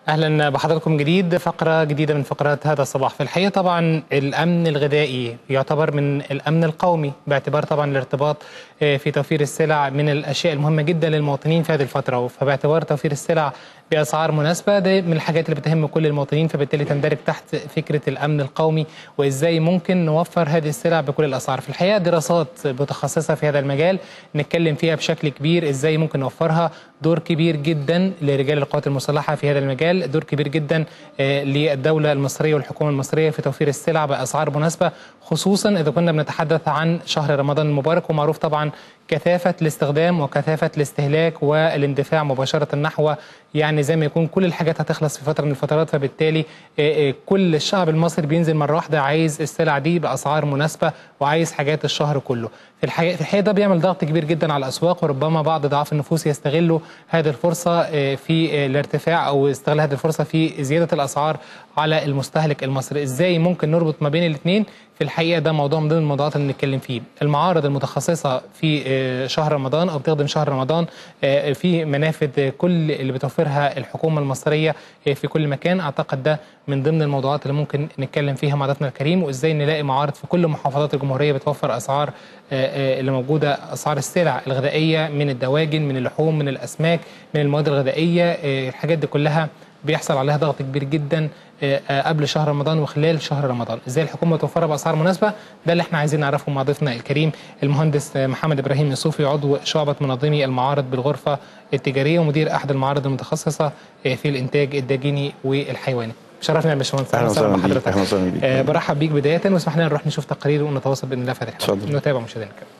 اهلا بحضراتكم جديد فقره جديده من فقرات هذا الصباح في الحقيقه طبعا الامن الغذائي يعتبر من الامن القومي باعتبار طبعا الارتباط في توفير السلع من الاشياء المهمه جدا للمواطنين في هذه الفتره فباعتبار توفير السلع باسعار مناسبه ده من الحاجات اللي بتهم كل المواطنين فبالتالي تندرج تحت فكره الامن القومي وازاي ممكن نوفر هذه السلع بكل الاسعار في الحقيقه دراسات متخصصه في هذا المجال نتكلم فيها بشكل كبير ازاي ممكن نوفرها دور كبير جدا لرجال القوات المسلحه في هذا المجال دور كبير جدا للدوله المصريه والحكومه المصريه في توفير السلع باسعار مناسبه خصوصا اذا كنا بنتحدث عن شهر رمضان المبارك ومعروف طبعا كثافه الاستخدام وكثافه الاستهلاك والاندفاع مباشره نحو يعني زي ما يكون كل الحاجات هتخلص في فتره من الفترات فبالتالي كل الشعب المصري بينزل مره واحده عايز السلع دي باسعار مناسبه وعايز حاجات الشهر كله في الحقيقه في الحقيقه ده بيعمل ضغط كبير جدا على الاسواق وربما بعض ضعاف النفوس يستغلوا هذه الفرصه في الارتفاع او استغلال هذه الفرصه في زياده الاسعار على المستهلك المصري ازاي ممكن نربط ما بين الاثنين في الحقيقه ده موضوع من ضمن الموضوعات اللي بنتكلم فيه المعارض المتخصصه في شهر رمضان او بتخدم شهر رمضان في منافذ كل اللي بتوفرها الحكومه المصريه في كل مكان اعتقد ده من ضمن الموضوعات اللي ممكن نتكلم فيها مع ضيفنا الكريم وازاي نلاقي معارض في كل محافظات الجمهوريه بتوفر اسعار اللي موجوده اسعار السلع الغذائيه من الدواجن من اللحوم من الاسماك من المواد الغذائيه الحاجات دي كلها بيحصل عليها ضغط كبير جدا قبل شهر رمضان وخلال شهر رمضان ازاي الحكومه توفرها باسعار مناسبه ده اللي احنا عايزين نعرفه مع ضيفنا الكريم المهندس محمد ابراهيم الصوفي عضو شعبه منظمي المعارض بالغرفه التجاريه ومدير احد المعارض المتخصصه في الانتاج الداجيني والحيواني شرفنا يا باشمهندس اهلا وسهلا بحضرتك اهلا وسهلا بيك أه برحب بيك بدايه واسمح لنا نروح نشوف تقرير ونتواصل باذن الله في هذا الحوار نتابع مشاهدينا الكرام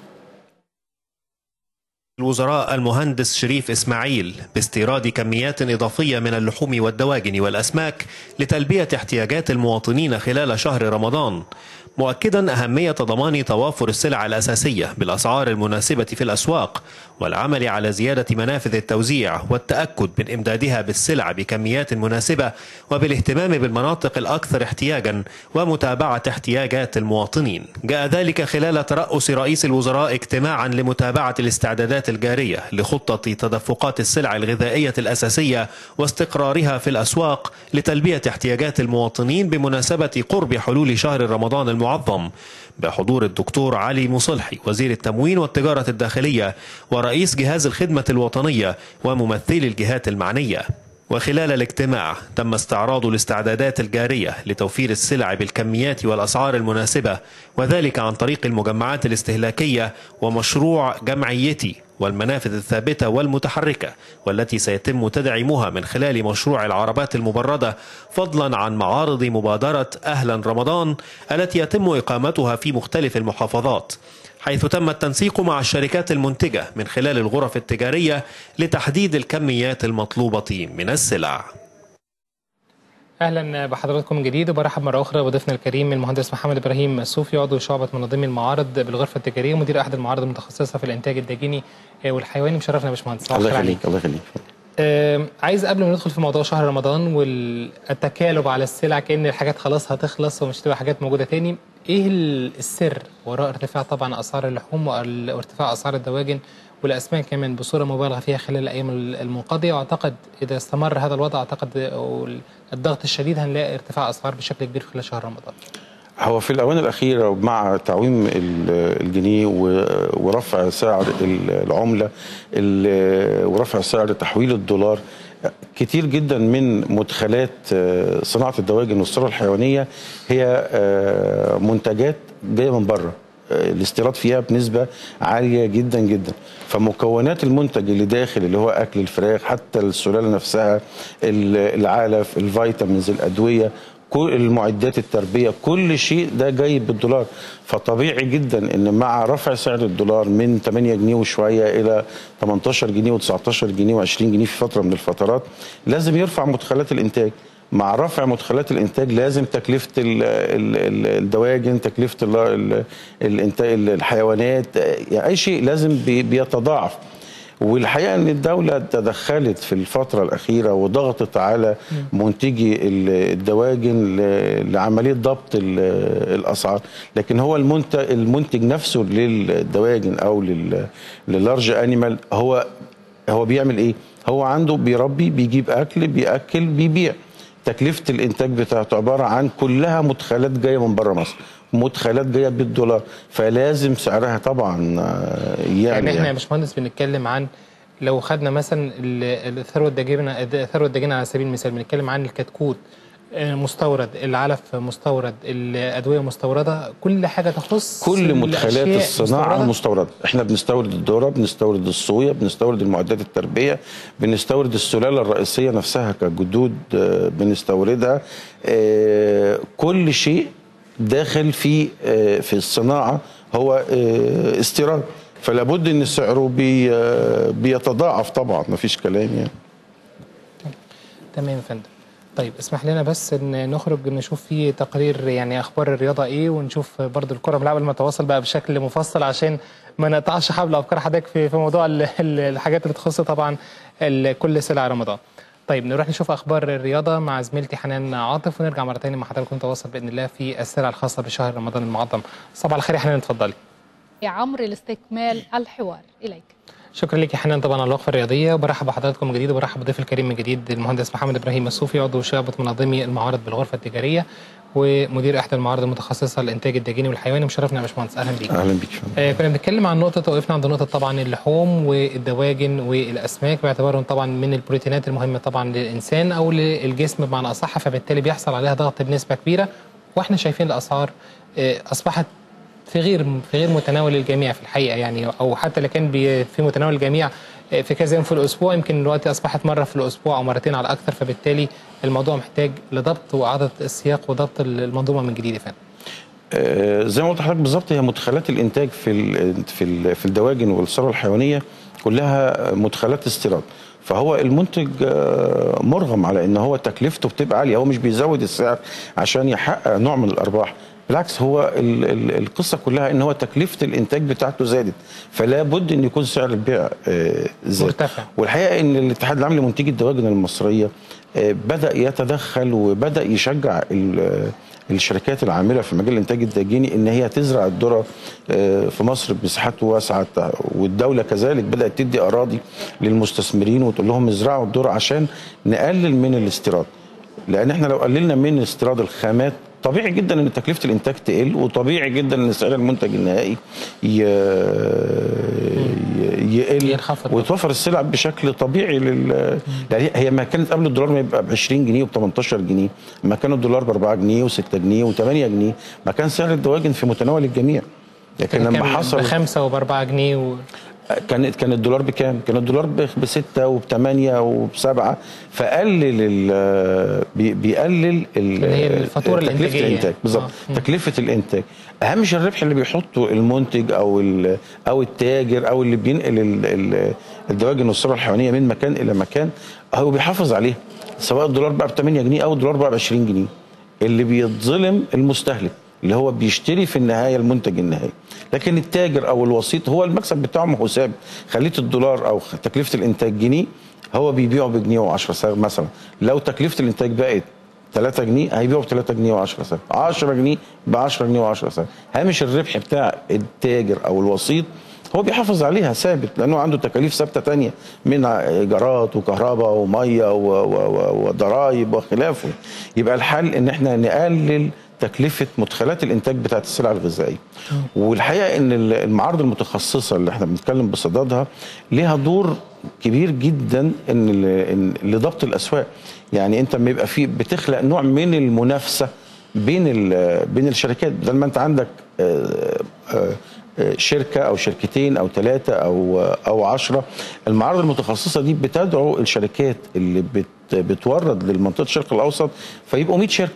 الوزراء المهندس شريف إسماعيل باستيراد كميات إضافية من اللحوم والدواجن والأسماك لتلبية احتياجات المواطنين خلال شهر رمضان مؤكدا أهمية ضمان توافر السلع الأساسية بالأسعار المناسبة في الأسواق والعمل على زيادة منافذ التوزيع والتأكد من إمدادها بالسلع بكميات مناسبة وبالاهتمام بالمناطق الأكثر احتياجا ومتابعة احتياجات المواطنين جاء ذلك خلال ترأس رئيس الوزراء اجتماعا لمتابعة الاستعدادات الجارية لخطة تدفقات السلع الغذائية الأساسية واستقرارها في الأسواق لتلبية احتياجات المواطنين بمناسبة قرب حلول شهر رمضان المعظم بحضور الدكتور علي مصلحي وزير التموين والتجارة الداخلية ورئيس جهاز الخدمة الوطنية وممثلي الجهات المعنية وخلال الاجتماع تم استعراض الاستعدادات الجارية لتوفير السلع بالكميات والأسعار المناسبة وذلك عن طريق المجمعات الاستهلاكية ومشروع جمعيتي والمنافذ الثابتة والمتحركة والتي سيتم تدعيمها من خلال مشروع العربات المبردة فضلا عن معارض مبادرة أهلا رمضان التي يتم إقامتها في مختلف المحافظات حيث تم التنسيق مع الشركات المنتجة من خلال الغرف التجارية لتحديد الكميات المطلوبة من السلع اهلا بحضراتكم من جديد وبرحب مره اخرى بضيفنا الكريم المهندس محمد ابراهيم الصوفي عضو شعبه منظمي المعارض بالغرفه التجاريه ومدير احد المعارض المتخصصه في الانتاج الداجيني والحيواني مشرفنا يا باشمهندس الله يخليك الله يخليك آه عايز قبل ما ندخل في موضوع شهر رمضان والتكالب على السلع كان الحاجات خلاص هتخلص ومش تبقى حاجات موجوده تاني ايه السر وراء ارتفاع طبعا اسعار اللحوم وارتفاع اسعار الدواجن والاسماك كمان بصوره مبالغ فيها خلال الايام المنقضيه واعتقد اذا استمر هذا الوضع اعتقد الضغط الشديد هنلاقي ارتفاع اسعار بشكل كبير خلال شهر رمضان. هو في الاونه الاخيره مع تعويم الجنيه ورفع سعر العمله ورفع سعر تحويل الدولار كتير جدا من مدخلات صناعه الدواجن والثروه الحيوانيه هي منتجات جايه من بره الاستيراد فيها بنسبة عالية جدا جدا فمكونات المنتج اللي داخل اللي هو أكل الفراخ حتى السلالة نفسها العلف الفيتامينز الأدوية كل المعدات التربية كل شيء ده جاي بالدولار فطبيعي جدا ان مع رفع سعر الدولار من 8 جنيه وشوية الى 18 جنيه و19 جنيه و20 جنيه في فترة من الفترات لازم يرفع مدخلات الانتاج مع رفع مدخلات الانتاج لازم تكلفه الدواجن تكلفه الحيوانات يعني اي شيء لازم بيتضاعف والحقيقه ان الدوله تدخلت في الفتره الاخيره وضغطت على منتجي الدواجن لعمليه ضبط الاسعار لكن هو المنتج المنتج نفسه للدواجن او لللارج انيمال هو هو بيعمل ايه هو عنده بيربي بيجيب اكل بياكل بيبيع تكلفه الانتاج بتاعته عباره عن كلها مدخلات جايه من بره مصر مدخلات جايه بالدولار فلازم سعرها طبعا آه، يعني يعني, احنا يا باشمهندس بنتكلم عن لو خدنا مثلا ال- الثروه الداجنه الثروه الداجنه على سبيل المثال بنتكلم عن الكتكوت آه، مستورد العلف مستورد الادويه مستورده كل حاجه تخص كل مدخلات الأشياء الصناعه مستوردة. المستورده احنا بنستورد الذره بنستورد الصويا بنستورد المعدات التربيه بنستورد السلاله الرئيسيه نفسها كجدود آه، بنستوردها آه، كل شيء داخل في آه، في الصناعه هو آه، استيراد فلا بد ان سعره بي آه، بيتضاعف طبعا ما فيش كلام يعني تمام يا فندم طيب اسمح لنا بس ان نخرج نشوف في تقرير يعني اخبار الرياضه ايه ونشوف برضو الكره ملعب لما نتواصل بقى بشكل مفصل عشان ما نقطعش حبل افكار حضرتك في في موضوع ال- ال- الحاجات اللي تخص طبعا ال- كل سلع رمضان طيب نروح نشوف اخبار الرياضه مع زميلتي حنان عاطف ونرجع مره ثانيه مع حضراتكم نتواصل باذن الله في السلع الخاصه بشهر رمضان المعظم صباح الخير يا حنان اتفضلي يا عمرو لاستكمال الحوار إليك شكرا لك يا حنان طبعا على الوقفه الرياضيه وبرحب بحضراتكم من جديد وبرحب بضيف الكريم من جديد المهندس محمد ابراهيم الصوفي عضو شعبه منظمي المعارض بالغرفه التجاريه ومدير احدى المعارض المتخصصه للانتاج الدجيني والحيواني مشرفنا يا باشمهندس اهلا بيك اهلا بيك فندم. آه كنا بنتكلم عن نقطه وقفنا عند نقطه طبعا اللحوم والدواجن والاسماك باعتبارهم طبعا من البروتينات المهمه طبعا للانسان او للجسم بمعنى اصح فبالتالي بيحصل عليها ضغط بنسبه كبيره واحنا شايفين الاسعار آه اصبحت في غير في غير متناول الجميع في الحقيقه يعني او حتى لو كان بي- في متناول الجميع آه، في كذا يوم في الاسبوع يمكن دلوقتي اصبحت مره في الاسبوع او مرتين على اكثر فبالتالي الموضوع محتاج لضبط واعاده السياق وضبط المنظومه من جديد يا فندم. آه، زي ما قلت لحضرتك بالظبط هي مدخلات الانتاج في ال- في ال- في الدواجن والثروه الحيوانيه كلها مدخلات استيراد فهو المنتج آه، مرغم على ان هو تكلفته بتبقى عاليه هو مش بيزود السعر عشان يحقق نوع من الارباح بالعكس هو ال ال القصه كلها ان هو تكلفه الانتاج بتاعته زادت فلا بد ان يكون سعر البيع آه، زاد مرتفع. والحقيقه ان الاتحاد العام لمنتجي الدواجن المصريه آه، بدا يتدخل وبدا يشجع ال- الشركات العامله في مجال الانتاج الداجيني ان هي تزرع الذره آه، في مصر بمساحات واسعه والدوله كذلك بدات تدي اراضي للمستثمرين وتقول لهم ازرعوا الذره عشان نقلل من الاستيراد لان احنا لو قللنا من استيراد الخامات طبيعي جدا ان تكلفه الانتاج تقل وطبيعي جدا ان سعر المنتج النهائي ي... ي- يقل ينخفض. وتوفر السلع بشكل طبيعي لل يعني هي ما كانت قبل الدولار ما يبقى ب 20 جنيه وب 18 جنيه ما كان الدولار ب 4 جنيه و6 جنيه و8 جنيه ما كان سعر الدواجن في متناول الجميع لكن لما حصل بخمسه وباربعه جنيه و... كان كان الدولار بكام؟ كان الدولار ب- بستة وبثمانية وبسبعة فقلل ال- بي- بيقلل ال- اللي هي الفاتورة تكلفة الإنتاجية. الانتاج بالظبط آه. تكلفة الانتاج اهمش الربح اللي بيحطه المنتج او ال- او التاجر او اللي بينقل ال- ال- الدواجن والثروة الحيوانية من مكان الى مكان هو بيحافظ عليه سواء الدولار بقى ب 8 جنيه او الدولار بقى ب 20 جنيه اللي بيتظلم المستهلك اللي هو بيشتري في النهايه المنتج النهائي لكن التاجر او الوسيط هو المكسب بتاعه ما هو ثابت خليت الدولار او تكلفه الانتاج جنيه هو بيبيعه بجنيه و10 سعر مثلا لو تكلفه الانتاج بقت 3 جنيه هيبيعه ب 3 جنيه و10 سعر 10 جنيه ب 10 جنيه و10 سعر هامش الربح بتاع التاجر او الوسيط هو بيحافظ عليها ثابت لانه عنده تكاليف ثابته تانية من ايجارات وكهرباء وميه و- و- و- وضرائب وخلافه يبقى الحل ان احنا نقلل تكلفه مدخلات الانتاج بتاعت السلع الغذائيه والحقيقه ان المعارض المتخصصه اللي احنا بنتكلم بصددها ليها دور كبير جدا ان ال- إن- لضبط الاسواق يعني انت لما يبقى في بتخلق نوع من المنافسه بين ال- بين الشركات بدل ما انت عندك آه، آه، آه، شركه او شركتين او ثلاثه او او عشرة المعارض المتخصصه دي بتدعو الشركات اللي بت بتورد للمنطقه الشرق الاوسط فيبقوا 100 شركه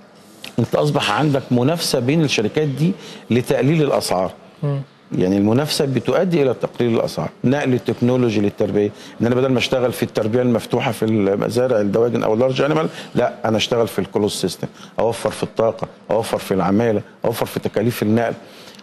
انت اصبح عندك منافسه بين الشركات دي لتقليل الاسعار يعني المنافسه بتؤدي الى تقليل الاسعار نقل التكنولوجي للتربيه ان انا بدل ما اشتغل في التربيه المفتوحه في المزارع الدواجن او اللارج انيمال لا انا اشتغل في الكلوز سيستم اوفر في الطاقه اوفر في العماله اوفر في تكاليف النقل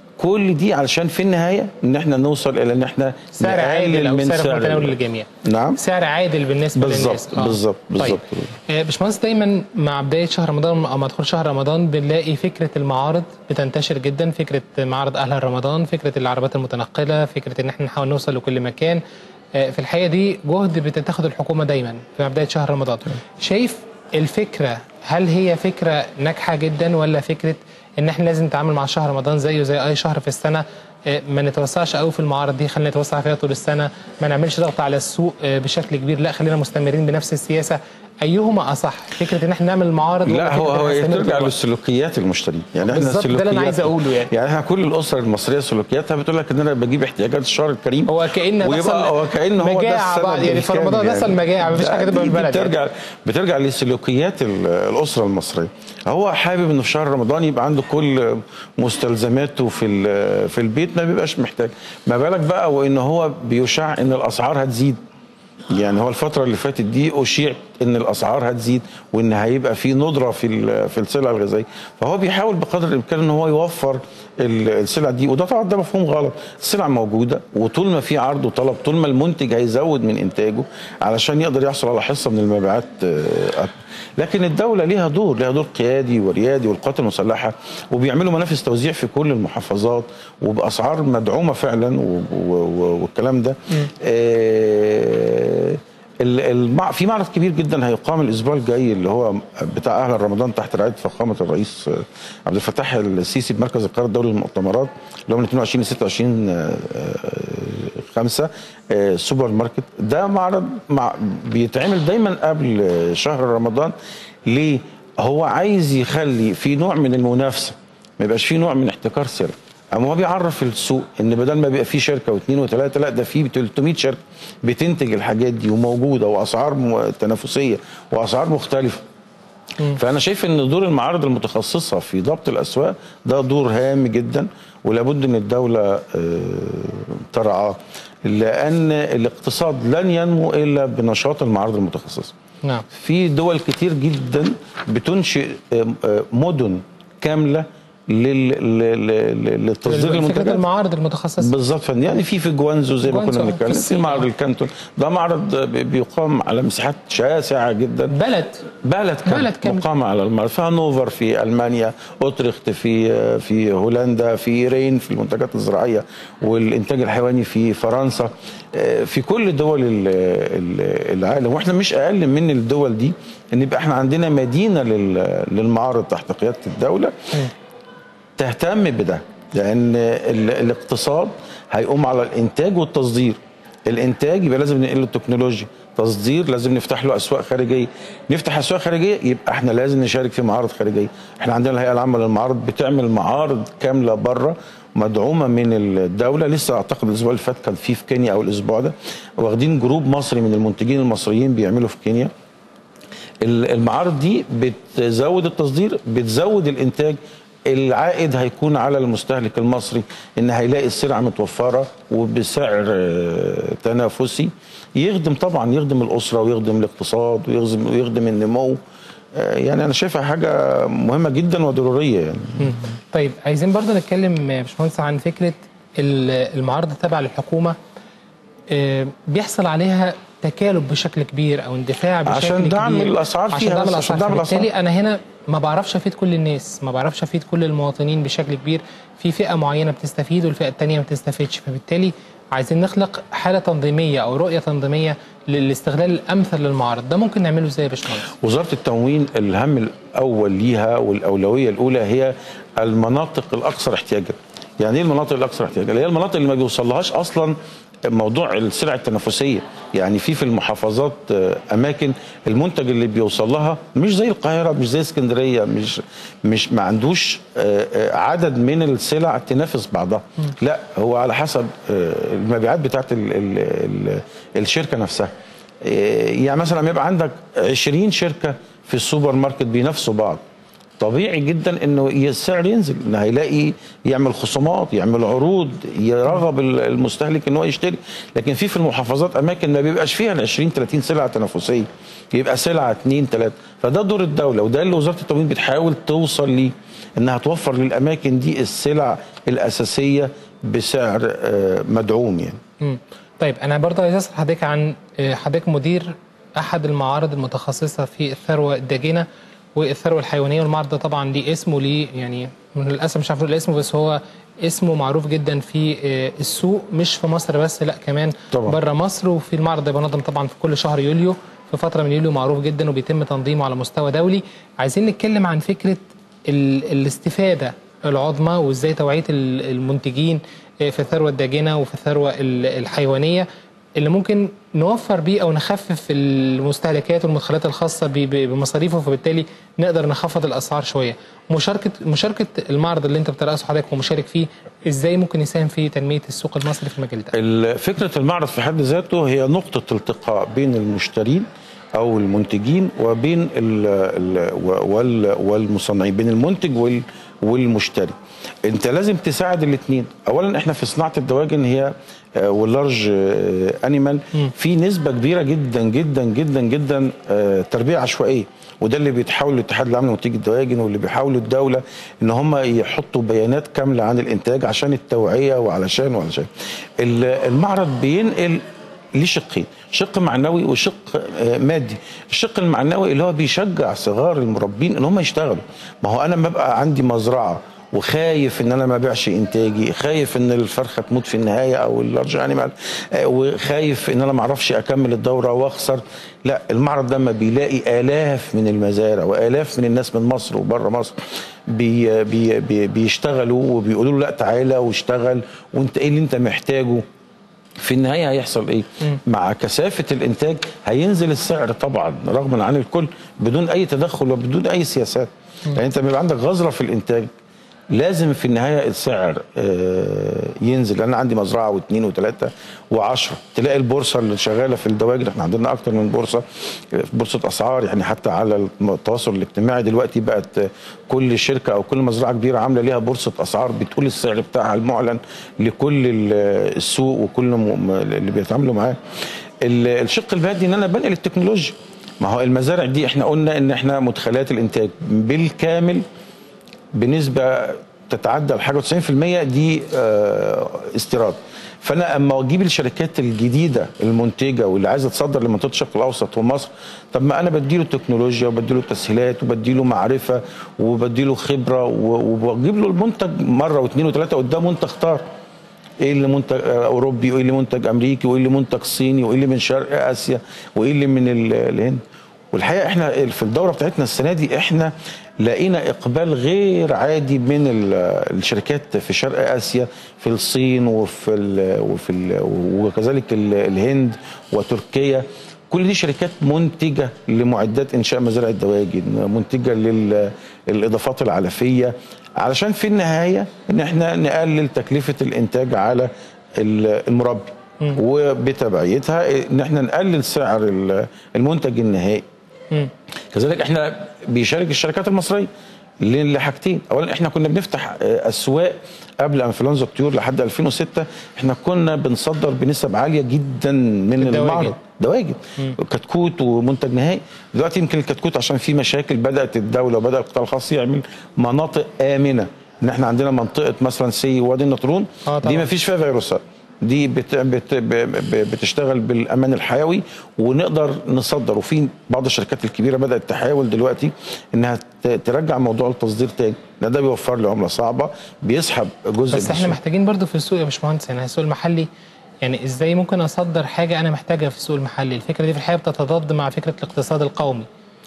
كل دي علشان في النهايه ان احنا نوصل الى ان احنا سعر نقلل عادل او من سعر في سعر متناول ال- الجميع نعم سعر عادل بالنسبه بالظبط، للناس بالظبط، بالظبط. طيب آه، باشمهندس دايما مع بدايه شهر رمضان او مع دخول شهر رمضان بنلاقي فكره المعارض بتنتشر جدا فكره معرض اهل رمضان فكره العربات المتنقله فكره ان احنا نحاول نوصل لكل مكان آه، في الحقيقه دي جهد بتتخذ الحكومه دايما في بدايه شهر رمضان شايف الفكره هل هي فكره ناجحه جدا ولا فكره ان احنا لازم نتعامل مع شهر رمضان زيه زي اي شهر في السنه آه، ما نتوسعش قوي في المعارض دي خلينا نتوسع فيها طول السنه ما نعملش ضغط على السوق آه، بشكل كبير لا خلينا مستمرين بنفس السياسه ايهما اصح فكره ان احنا نعمل معارض ولا لا هو فكرة هو إن هي إحنا ترجع نستمر؟ للسلوكيات المشتري يعني احنا بالظبط، ده اللي أنا سلوكيات- عايز أقوله يعني. يعني احنا كل الاسر المصريه سلوكياتها بتقول لك ان انا بجيب احتياجات الشهر الكريم هو كأن ويبقى نصل هو كأن هو ده مجاعة السبب بعد- يعني في الكامل رمضان نصل مجاعة، مفيش لا، حاجة تبقى دي- في دي البلد يعني. بترجع بترجع لسلوكيات ال- الاسره المصريه هو حابب انه في شهر رمضان يبقى عنده كل مستلزماته في ال- في البيت ما بيبقاش محتاج ما بالك بقى وان هو بيشاع ان الاسعار هتزيد يعني هو الفترة اللي فاتت دي أشيع إن الأسعار هتزيد وإن هيبقى في ندرة في ال- في السلع الغذائية، فهو بيحاول بقدر الإمكان إن هو يوفر ال- السلع دي وده طبعا ده مفهوم غلط، السلع موجودة وطول ما في عرض وطلب طول ما المنتج هيزود من إنتاجه علشان يقدر يحصل على حصة من المبيعات آه، أكبر. لكن الدولة ليها دور ليها دور قيادي وريادي والقوات المسلحة وبيعملوا منافذ توزيع في كل المحافظات وبأسعار مدعومة فعلا و- و- و- والكلام ده آه، ال- المع... في معرض كبير جدا هيقام الاسبوع الجاي اللي هو بتاع اهل رمضان تحت رعايه فخامه الرئيس آه، عبد الفتاح السيسي بمركز القاهره الدولي للمؤتمرات اللي هو من 22 ل 26 آه، آه، 5 آه، سوبر ماركت ده معرض مع... بيتعمل دايما قبل آه، شهر رمضان ليه؟ هو عايز يخلي في نوع من المنافسه ما يبقاش في نوع من احتكار سلع اما هو بيعرف السوق ان بدل ما بيبقى في شركه واثنين وثلاثه لا ده في 300 شركه بتنتج الحاجات دي وموجوده واسعار م- تنافسيه واسعار مختلفه فانا شايف ان دور المعارض المتخصصه في ضبط الاسواق ده دور هام جدا ولابد ان الدوله آه، ترعاه لان الاقتصاد لن ينمو الا بنشاط المعارض المتخصصه نعم في دول كتير جدا بتنشئ آه، آه، مدن كامله لل... لل... لل- للتصدير فكره المنتجات المعارض المتخصصه بالظبط فن- يعني في في جوانزو زي ما جوانزو، كنا في بنتكلم في الصين. معرض الكانتون ده معرض بي- بيقام على مساحات شاسعه جدا بلد بلد كامل بلد كامل. مقامة على المعرض في هانوفر في المانيا اوتريخت في في هولندا في رين في المنتجات الزراعيه والانتاج الحيواني في فرنسا آه، في كل دول ال- ال- العالم واحنا مش اقل من الدول دي ان يبقى احنا عندنا مدينه لل- للمعارض تحت قياده الدوله تهتم بده لان ال- الاقتصاد هيقوم على الانتاج والتصدير الانتاج يبقى لازم ننقل له التكنولوجيا تصدير لازم نفتح له اسواق خارجيه نفتح اسواق خارجيه يبقى احنا لازم نشارك في معارض خارجيه احنا عندنا الهيئه العامه للمعارض بتعمل معارض كامله بره مدعومه من الدوله لسه اعتقد الاسبوع اللي فات كان في في كينيا او الاسبوع ده واخدين جروب مصري من المنتجين المصريين بيعملوا في كينيا ال- المعارض دي بتزود التصدير بتزود الانتاج العائد هيكون على المستهلك المصري ان هيلاقي السلعه متوفره وبسعر آه، تنافسي يخدم طبعا يخدم الاسره ويخدم الاقتصاد ويخدم ويخدم النمو آه، يعني انا شايفها حاجه مهمه جدا وضروريه يعني مم. طيب عايزين برضه نتكلم يا باشمهندس عن فكره ال- المعارضه التابعه للحكومه آه، بيحصل عليها تكالب بشكل كبير او اندفاع بشكل عشان دعم كبير الأسعار عشان فيها دعم بس، الاسعار عشان دعم الأسعار. فبالتالي انا هنا ما بعرفش افيد كل الناس ما بعرفش افيد كل المواطنين بشكل كبير في فئه معينه بتستفيد والفئه الثانيه ما بتستفيدش فبالتالي عايزين نخلق حاله تنظيميه او رؤيه تنظيميه للاستغلال الامثل للمعارض ده ممكن نعمله ازاي يا باشمهندس وزاره التموين الهم الاول ليها والاولويه الاولى هي المناطق الاكثر احتياجا. يعني ايه المناطق الاكثر احتياجا؟ اللي هي المناطق اللي ما بيوصلهاش اصلا موضوع السلع التنافسيه، يعني في في المحافظات آه، اماكن المنتج اللي بيوصل لها مش زي القاهره مش زي اسكندريه مش مش ما عندوش آه، آه، عدد من السلع تنافس بعضها، لا هو على حسب آه، المبيعات بتاعت ال ال ال الشركه نفسها. إيه، يعني مثلا لما يبقى عندك 20 شركه في السوبر ماركت بينافسوا بعض طبيعي جدا انه السعر ينزل انه هيلاقي يعمل خصومات يعمل عروض يرغب ال- المستهلك ان هو يشتري لكن في في المحافظات اماكن ما بيبقاش فيها ال 20 30 سلعه تنافسيه يبقى سلعه اثنين ثلاثه فده دور الدوله وده اللي وزاره التموين بتحاول توصل ليه انها توفر للاماكن دي السلع الاساسيه بسعر آه، مدعوم يعني مم. طيب انا برضه عايز اسال حضرتك عن آه، حضرتك مدير احد المعارض المتخصصه في الثروه الداجنه والثروه الحيوانيه والمعرض ده طبعا ليه اسمه ليه يعني من للاسف مش عارف اقول اسمه بس هو اسمه معروف جدا في آه، السوق مش في مصر بس لا كمان طبعا. بره مصر وفي المعرض ده بينظم طبعا في كل شهر يوليو في فتره من يوليو معروف جدا وبيتم تنظيمه على مستوى دولي عايزين نتكلم عن فكره ال- الاستفاده العظمى وازاي توعيه ال- المنتجين آه، في الثروه الداجنه وفي الثروه ال- الحيوانيه اللي ممكن نوفر بيه او نخفف المستهلكات والمدخلات الخاصه ب- ب- بمصاريفه فبالتالي نقدر نخفض الاسعار شويه. مشاركه مشاركه المعرض اللي انت بترأسه حضرتك ومشارك فيه ازاي ممكن يساهم في تنميه السوق المصري في المجال ده؟ ال- فكره المعرض في حد ذاته هي نقطه التقاء بين المشترين او المنتجين وبين ال ال وال والمصنعين بين المنتج وال والمشتري انت لازم تساعد الاثنين اولا احنا في صناعه الدواجن هي آه، واللارج آه، انيمال في نسبه كبيره جدا جدا جدا جدا آه، تربيه عشوائيه وده اللي بيتحاول الاتحاد العام لمنتجي الدواجن واللي بيحاولوا الدوله ان هم يحطوا بيانات كامله عن الانتاج عشان التوعيه وعلشان وعلشان ال- المعرض بينقل ليه شقين شق معنوي وشق آه، مادي الشق المعنوي اللي هو بيشجع صغار المربين ان هم يشتغلوا ما هو انا لما ابقى عندي مزرعه وخايف ان انا ما ابيعش انتاجي خايف ان الفرخه تموت في النهايه او اللارج انيمال آه، وخايف ان انا ما اعرفش اكمل الدوره واخسر لا المعرض لما بيلاقي الاف من المزارع والاف من الناس من مصر وبره مصر بي بي بي بيشتغلوا وبيقولوا له لا تعالى واشتغل وانت ايه اللي انت محتاجه في النهايه هيحصل ايه؟ مع كثافه الانتاج هينزل السعر طبعا رغما عن الكل بدون اي تدخل وبدون اي سياسات. يعني انت بيبقى عندك غزره في الانتاج لازم في النهايه السعر آه، ينزل انا عندي مزرعه واثنين وثلاثه وعشرة تلاقي البورصه اللي شغاله في الدواجن احنا عندنا اكتر من بورصه بورصه اسعار يعني حتى على التواصل الاجتماعي دلوقتي بقت آه، كل شركه او كل مزرعه كبيره عامله ليها بورصه اسعار بتقول السعر بتاعها المعلن لكل ال- السوق وكل م- اللي بيتعاملوا معاه ال- الشق المادي ان انا بنقل التكنولوجيا ما هو المزارع دي احنا قلنا ان احنا مدخلات الانتاج بالكامل بنسبه تتعدى الحاجه 90% دي آه، استيراد فانا اما اجيب الشركات الجديده المنتجه واللي عايزه تصدر لمنطقه الشرق الاوسط ومصر طب ما انا بديله تكنولوجيا وبديله تسهيلات وبديله معرفه وبديله خبره و- وبجيب له المنتج مره واثنين وثلاثه قدامه انت اختار ايه اللي منتج آه، اوروبي وايه اللي منتج امريكي وايه اللي منتج صيني وايه اللي من شرق اسيا وايه اللي من ال- الهند والحقيقه احنا في الدوره بتاعتنا السنه دي احنا لقينا اقبال غير عادي من ال- الشركات في شرق اسيا في الصين وفي ال وفي ال وكذلك ال- الهند وتركيا كل دي شركات منتجه لمعدات انشاء مزارع الدواجن منتجه للاضافات العلفيه علشان في النهايه ان احنا نقلل تكلفه الانتاج على ال- المربي وبتبعيتها ان احنا نقلل سعر ال- المنتج النهائي كذلك احنا بيشارك الشركات المصريه ل- لحاجتين اولا احنا كنا بنفتح آه، اسواق قبل انفلونزا الطيور لحد 2006 احنا كنا بنصدر بنسب عاليه جدا من الدواجن. المعرض دواجن كتكوت ومنتج نهائي دلوقتي يمكن الكتكوت عشان في مشاكل بدات الدوله وبدا القطاع الخاص يعمل مناطق امنه ان احنا عندنا منطقه مثلا سي وادي النطرون آه دي طبعاً. ما فيش فيها فيروسات دي بت بت ب- ب- بتشتغل بالامان الحيوي ونقدر نصدر وفي بعض الشركات الكبيره بدات تحاول دلوقتي انها ت- ترجع موضوع التصدير تاني لأن ده بيوفر لي عمله صعبه بيسحب جزء بس من احنا السوق. محتاجين برضو في السوق يا باشمهندس يعني السوق المحلي يعني ازاي ممكن اصدر حاجه انا محتاجها في السوق المحلي الفكره دي في الحقيقه بتتضاد مع فكره الاقتصاد القومي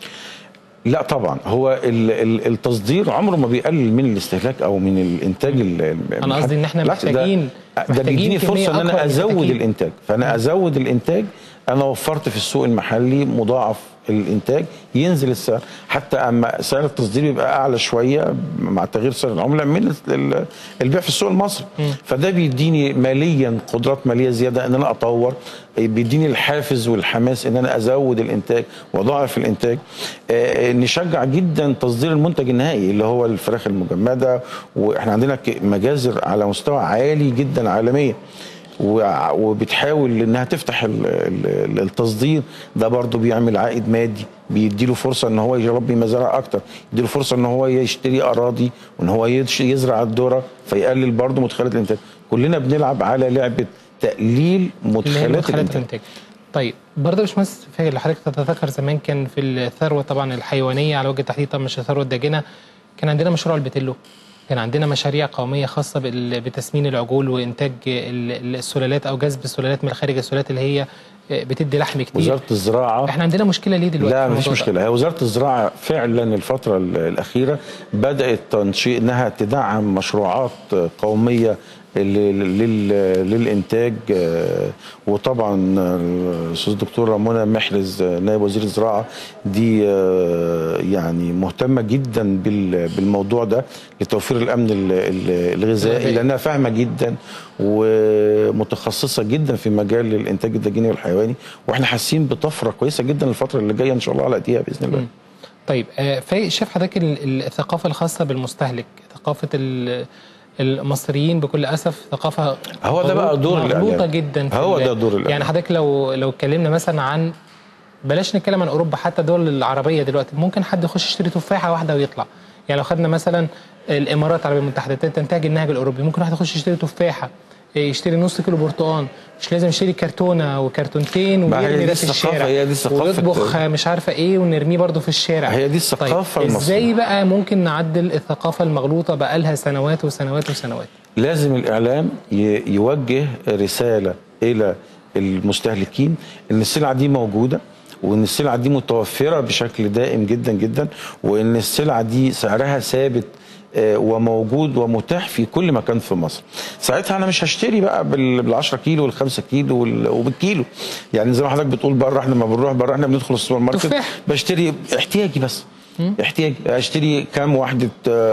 لا طبعا هو ال- ال- التصدير عمره ما بيقلل من الاستهلاك او من الانتاج ال- أنا قصدي إن إحنا بالعكس، ده- محتاجين- ده محتاجين بيديني كمية فرصه ان أكبر انا من ازود التأكيد. الانتاج فانا ازود الانتاج انا وفرت في السوق المحلي مضاعف الانتاج ينزل السعر حتى اما سعر التصدير بيبقى اعلى شويه مع تغيير سعر العمله من ال- البيع في السوق المصري فده بيديني ماليا قدرات ماليه زياده ان انا اطور بيديني الحافز والحماس ان انا ازود الانتاج واضاعف الانتاج آه، نشجع جدا تصدير المنتج النهائي اللي هو الفراخ المجمده واحنا عندنا ك- مجازر على مستوى عالي جدا عالميا وع- وبتحاول انها تفتح ال- ال- التصدير ده برضه بيعمل عائد مادي بيديله فرصه ان هو يربي مزارع اكتر يديله فرصه ان هو يشتري اراضي وان هو يش- يزرع الذره فيقلل برضه مدخلات الانتاج كلنا بنلعب على لعبه تقليل اللي هي مدخلات مدخلات الانتاج الانتاج طيب برضه يا باشمهندس فاكر اللي حضرتك تتذكر زمان كان في الثروه طبعا الحيوانيه على وجه التحديد طبعا مش الثروه الداجنه كان عندنا مشروع البتلو كان عندنا مشاريع قوميه خاصه بال- بتسمين العجول وانتاج ال- السلالات او جذب السلالات من خارج السلالات اللي هي بتدي لحم كتير وزاره الزراعه احنا عندنا مشكله ليه دلوقتي لا في مفيش الموضوع ده؟ مشكله هي وزاره الزراعه فعلا الفتره ال- الاخيره بدات تنشئ انها تدعم مشروعات قوميه لل- لل- للانتاج آه، وطبعا آه، الاستاذ الدكتوره منى محرز آه، نائب وزير الزراعه دي آه، يعني مهتمه جدا بال- بالموضوع ده لتوفير الامن ال- ال- الغذائي الغذائي. لانها فاهمه جدا ومتخصصه جدا في مجال الانتاج الدجيني والحيواني واحنا حاسين بطفره كويسه جدا الفتره اللي جايه ان شاء الله على ايديها باذن الله طيب آه، في شايف حضرتك ال- ال- الثقافه الخاصه بالمستهلك ثقافه ال- المصريين بكل اسف ثقافه هو ده بقى دور مغلوطه الإعلام. جدا في هو ال- ده دور الإعلام. يعني حضرتك لو لو اتكلمنا مثلا عن بلاش نتكلم عن اوروبا حتى الدول العربيه دلوقتي ممكن حد يخش يشتري تفاحه واحده ويطلع يعني لو خدنا مثلا الامارات العربيه المتحده تنتهج النهج الاوروبي ممكن واحد يخش يشتري تفاحه يشتري نص كيلو برتقال مش لازم يشتري كرتونه وكرتونتين ما هي ويرمي دي ده في الثقافة، الشارع هي دي ثقافة- ويطبخ مش عارفه ايه ونرميه برضه في الشارع هي دي الثقافة طيب المصرية. ازاي بقى ممكن نعدل الثقافه المغلوطه بقى لها سنوات وسنوات وسنوات لازم الاعلام ي- يوجه رساله الى المستهلكين ان السلعه دي موجوده وان السلعه دي متوفره بشكل دائم جدا جدا وان السلعه دي سعرها ثابت آه، وموجود ومتاح في كل مكان في مصر ساعتها انا مش هشتري بقى بال 10 كيلو وال 5 كيلو وال- وبالكيلو يعني زي ما حضرتك بتقول بره احنا لما بنروح بره احنا بندخل السوبر ماركت تفاح. بشتري احتياجي بس احتياجي اشتري كام وحده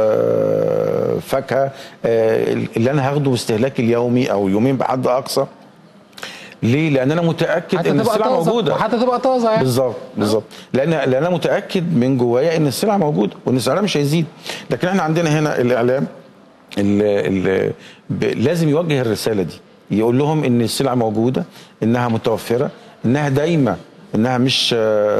آه، فاكهه آه، اللي انا هاخده باستهلاكي اليومي او يومين بحد اقصى ليه؟ لان انا متاكد حتى ان تبقى السلعه طازه موجوده وحتى تبقى طازه يعني بالظبط بالظبط لان لان انا متاكد من جوايا ان السلعه موجوده وان سعرها مش هيزيد لكن احنا عندنا هنا الاعلام اللي لازم يوجه الرساله دي يقول لهم ان السلعه موجوده انها متوفره انها دايمه انها مش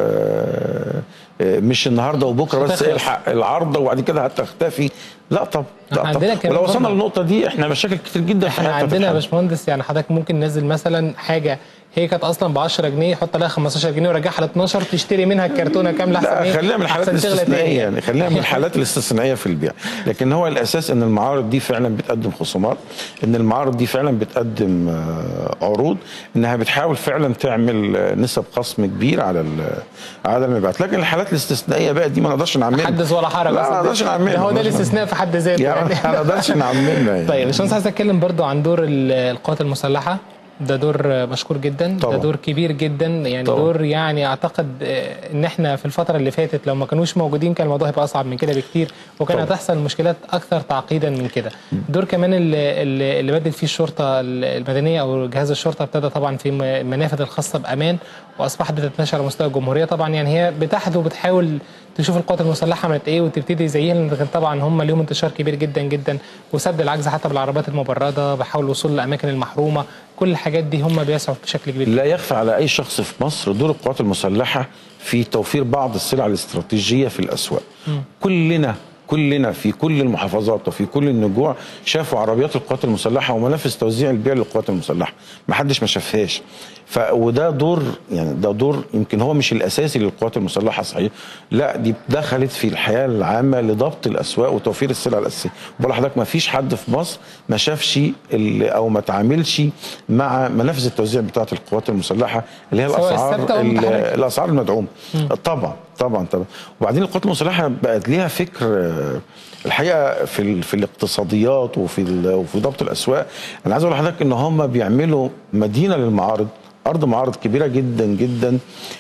آه، آه، مش النهارده وبكره بس هتخلص. الحق العرض وبعد كده هتختفي لا طب لا احنا طب عندنا كمان ولو وصلنا برضه- للنقطه دي احنا مشاكل كتير جدا في احنا حياتنا عندنا يا تتحل. باشمهندس يعني حضرتك ممكن ننزل مثلا حاجه هي كانت اصلا ب 10 جنيه يحط لها 15 جنيه ويرجعها ل 12 تشتري منها الكرتونه كامله احسن لا ايه خلينا من الحالات أحسن تغلى الاستثنائيه تاني. يعني خلينا من الحالات الاستثنائيه في البيع لكن هو الاساس ان المعارض دي فعلا بتقدم خصومات ان المعارض دي فعلا بتقدم آه، عروض انها بتحاول فعلا تعمل آه، نسب خصم كبير على ال- على المبيعات لكن الحالات الاستثنائيه بقى دي ما نقدرش نعملها حدث ولا حرج لا أصلاً. ما نقدرش نعملها ده هو ما ده نقدرش الاستثناء في حد ذاته يعني ما نقدرش نعملها يعني طيب باشمهندس عايز اتكلم برضو عن دور ال- القوات المسلحه ده دور مشكور جدا طبعا. ده دور كبير جدا يعني طبعا. دور يعني اعتقد آه، ان احنا في الفتره اللي فاتت لو ما كانوش موجودين كان الموضوع هيبقى اصعب من كده بكتير وكان طبعا. هتحصل مشكلات اكثر تعقيدا من كده دور كمان اللي, اللي اللي بدت فيه الشرطه المدنيه او جهاز الشرطه ابتدى طبعا في م- المنافذ الخاصه بامان واصبحت بتتنشر على مستوى الجمهوريه طبعا يعني هي بتحدو بتحاول تشوف القوات المسلحه عملت ايه وتبتدي زيها لكن طبعا هم ليهم انتشار كبير جدا جدا وسد العجز حتى بالعربات المبرده بحاول الوصول للاماكن المحرومه كل الحاجات دي هم بيسعوا بشكل كبير لا يخفى على اي شخص في مصر دور القوات المسلحه في توفير بعض السلع الاستراتيجيه في الاسواق كلنا كلنا في كل المحافظات وفي كل النجوع شافوا عربيات القوات المسلحه ومنافذ توزيع البيع للقوات المسلحه ما حدش ما شافهاش ف وده دور يعني ده دور يمكن هو مش الاساسي للقوات المسلحه صحيح لا دي دخلت في الحياه العامه لضبط الاسواق وتوفير السلع الاساسيه بقول لحضرتك ما فيش حد في مصر ما شافش ال- او ما تعاملش مع منافذ التوزيع بتاعه القوات المسلحه اللي هي سواء الاسعار الثابتة أو ال- المتحركة. الاسعار المدعومه طبعا طبعا طبعا وبعدين القوات المسلحه بقت ليها فكر آه، الحقيقه في ال- في الاقتصاديات وفي ال- وفي ضبط الاسواق انا عايز اقول لحضرتك ان هم بيعملوا مدينه للمعارض ارض معارض كبيره جدا جدا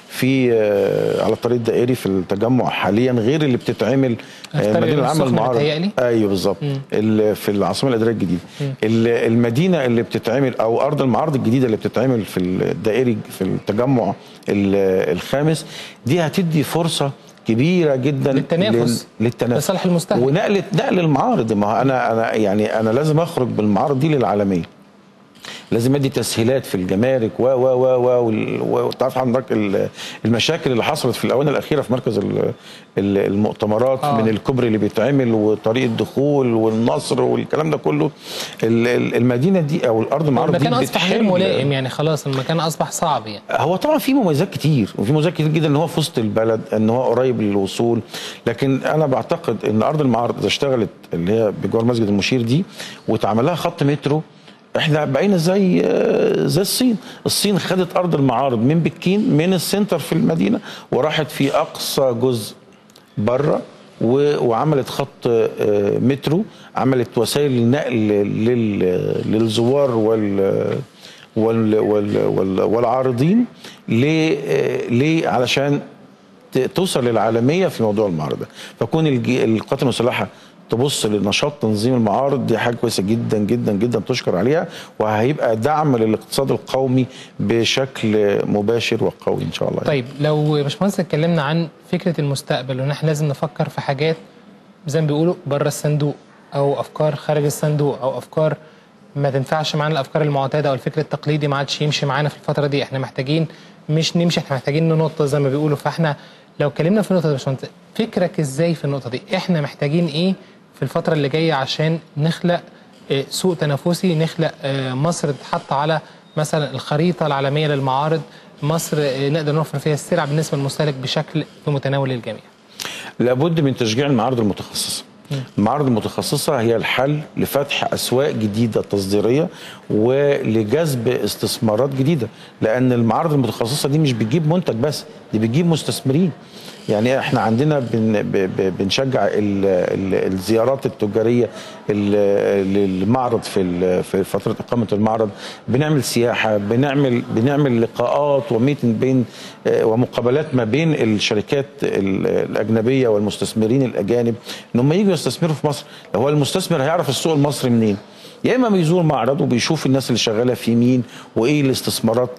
في آه، على الطريق الدائري في التجمع حاليا غير اللي بتتعمل آه، في طريق المدينه العامه السخنة للمعارض متهيألي؟ ايوه بالظبط ال- في العاصمه الاداريه الجديده ال- المدينه اللي بتتعمل او ارض المعارض الجديده اللي بتتعمل في الدائري في التجمع ال- الخامس دي هتدي فرصه كبيره جدا للتنافس. لل- للتنافس لصالح المستهلك. ونقل نقل المعارض ما هو انا انا يعني انا لازم اخرج بالمعارض دي للعالميه لازم ادي تسهيلات في الجمارك و و و و وال- وتعرف حضرتك ال- المشاكل اللي حصلت في الاونه الاخيره في مركز ال- ال- المؤتمرات آه. من الكوبري اللي بيتعمل وطريق الدخول والنصر والكلام ده كله ال- ال- المدينه دي او الارض المعارض دي المكان اصبح غير بتحل- ملائم يعني خلاص المكان اصبح صعب يعني هو طبعا في مميزات كتير وفي مميزات كتير جدا ان هو في وسط البلد ان هو قريب للوصول لكن انا بعتقد ان ارض المعارض اذا اشتغلت اللي هي بجوار مسجد المشير دي واتعمل لها خط مترو احنا بقينا زي آه، زي الصين الصين خدت ارض المعارض من بكين من السنتر في المدينه وراحت في اقصى جزء بره و- وعملت خط آه، مترو عملت وسائل نقل لل- للزوار وال وال وال وال والعارضين ليه آه، ليه علشان ت- توصل للعالميه في موضوع المعارض ده فكون الج- القوات المسلحه تبص لنشاط تنظيم المعارض دي حاجه كويسه جدا جدا جدا تشكر عليها وهيبقى دعم للاقتصاد القومي بشكل مباشر وقوي ان شاء الله طيب لو يا باشمهندس اتكلمنا عن فكره المستقبل وان احنا لازم نفكر في حاجات زي ما بيقولوا بره الصندوق او افكار خارج الصندوق او افكار ما تنفعش معانا الافكار المعتاده او الفكر التقليدي ما عادش يمشي معانا في الفتره دي احنا محتاجين مش نمشي احنا محتاجين ننط زي ما بيقولوا فاحنا لو اتكلمنا في النقطه دي يا باشمهندس فكرك ازاي في النقطه دي احنا محتاجين ايه في الفتره اللي جايه عشان نخلق آه، سوق تنافسي نخلق آه، مصر تتحط على مثلا الخريطه العالميه للمعارض مصر آه، نقدر نوفر فيها السلع بالنسبه للمستهلك بشكل في متناول الجميع لابد من تشجيع المعارض المتخصصه المعارض المتخصصة هي الحل لفتح أسواق جديدة تصديرية ولجذب استثمارات جديدة لأن المعارض المتخصصة دي مش بتجيب منتج بس دي بتجيب مستثمرين يعني احنا عندنا بن ب- ب- بنشجع ال ال الزيارات التجاريه ال- للمعرض في ال- في فتره اقامه المعرض بنعمل سياحه بنعمل بنعمل لقاءات وميتنج بين آه، ومقابلات ما بين الشركات ال- الاجنبيه والمستثمرين الاجانب ان هم يجوا يستثمروا في مصر هو المستثمر هيعرف السوق المصري منين يا اما بيزور معرض وبيشوف الناس اللي شغاله فيه مين وايه الاستثمارات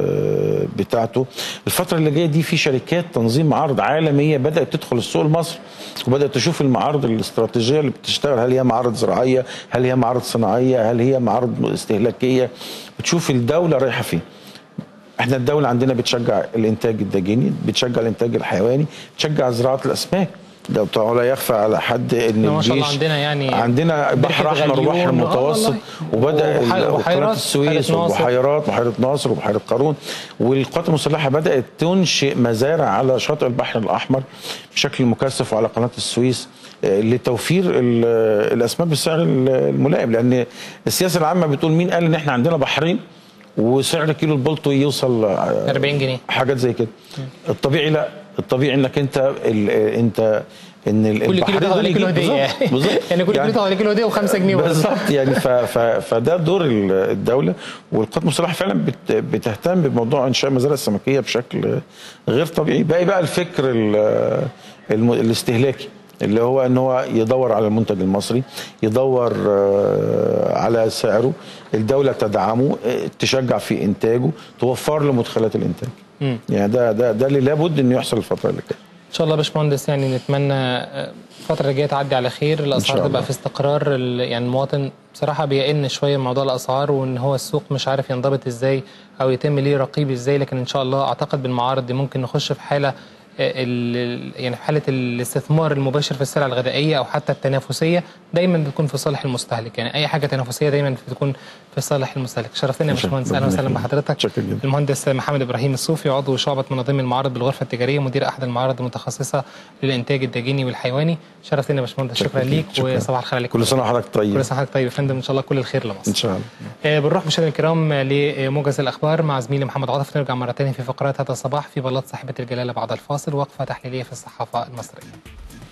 آه، بتاعته الفتره اللي جايه دي في شركات تنظيم معارض عالميه بدات تدخل السوق المصري وبدات تشوف المعارض الاستراتيجيه اللي بتشتغل هل هي معارض زراعيه هل هي معارض صناعيه هل هي معارض استهلاكيه بتشوف الدوله رايحه فين احنا الدولة عندنا بتشجع الانتاج الداجيني بتشجع الانتاج الحيواني بتشجع زراعة الاسماك ده طبعا لا يخفى على حد ان ما شاء الله الجيش عندنا يعني عندنا بحر بركة احمر وبحر غليون. آه متوسط والله. وبدا وبح- ال- وبحيرات، قناه السويس بحيرة ناصر. وبحيرات بحيره ناصر وبحيره قارون والقوات المسلحه بدات تنشئ مزارع على شاطئ البحر الاحمر بشكل مكثف وعلى قناه السويس آه، لتوفير ال- الاسماك بالسعر ال- الملائم لان السياسه العامه بتقول مين قال ان احنا عندنا بحرين وسعر كيلو البلطو يوصل آه، 40 جنيه حاجات زي كده الطبيعي لا الطبيعي انك انت ال- انت ان ال- كل كيلو البحرين تاخد دول عليه كيلو يجيب- هديه بالظبط بالظبط يعني كل كيلو تاخد عليه كيلو هديه و5 جنيه برضه. بالظبط يعني ف ف فده دور ال- الدوله والقوات المسلحه فعلا بت بتهتم بموضوع انشاء مزارع السمكيه بشكل غير طبيعي باقي بقى الفكر ال- الم- الاستهلاكي اللي هو ان هو يدور على المنتج المصري يدور آه، على سعره الدوله تدعمه آه، تشجع في انتاجه توفر له مدخلات الانتاج يعني ده ده ده اللي لابد انه يحصل الفتره اللي جايه ان شاء الله يا باشمهندس يعني نتمنى آه، الفتره اللي جايه تعدي على خير الاسعار شاء تبقى الله. في استقرار ال- يعني المواطن بصراحه بيئن شويه من موضوع الاسعار وان هو السوق مش عارف ينضبط ازاي او يتم ليه رقيب ازاي لكن ان شاء الله اعتقد بالمعارض دي ممكن نخش في حاله آه، ال- ال- يعني في حاله الاستثمار المباشر في السلع الغذائيه او حتى التنافسيه دايما بتكون في صالح المستهلك يعني اي حاجه تنافسيه دايما بتكون في صالح المستهلك شرفتنا يا شكراً. باشمهندس اهلا وسهلا ربنا بحضرتك شكراً جداً. المهندس محمد ابراهيم الصوفي عضو شعبه منظمي المعارض بالغرفه التجاريه مدير احد المعارض المتخصصه للانتاج الداجيني والحيواني شرفتنا يا باشمهندس شكرا ليك شكراً. وصباح الخير عليك كل سنه وحضرتك طيب كل سنه وحضرتك طيب يا فندم ان شاء الله كل الخير لمصر ان شاء الله آه، بنروح مشاهدينا الكرام لموجز الاخبار مع زميلي محمد عاطف نرجع مره ثانيه في فقرات هذا الصباح في بلاط صاحبه الجلاله بعد الفاصل وقفه تحليليه في الصحافه المصريه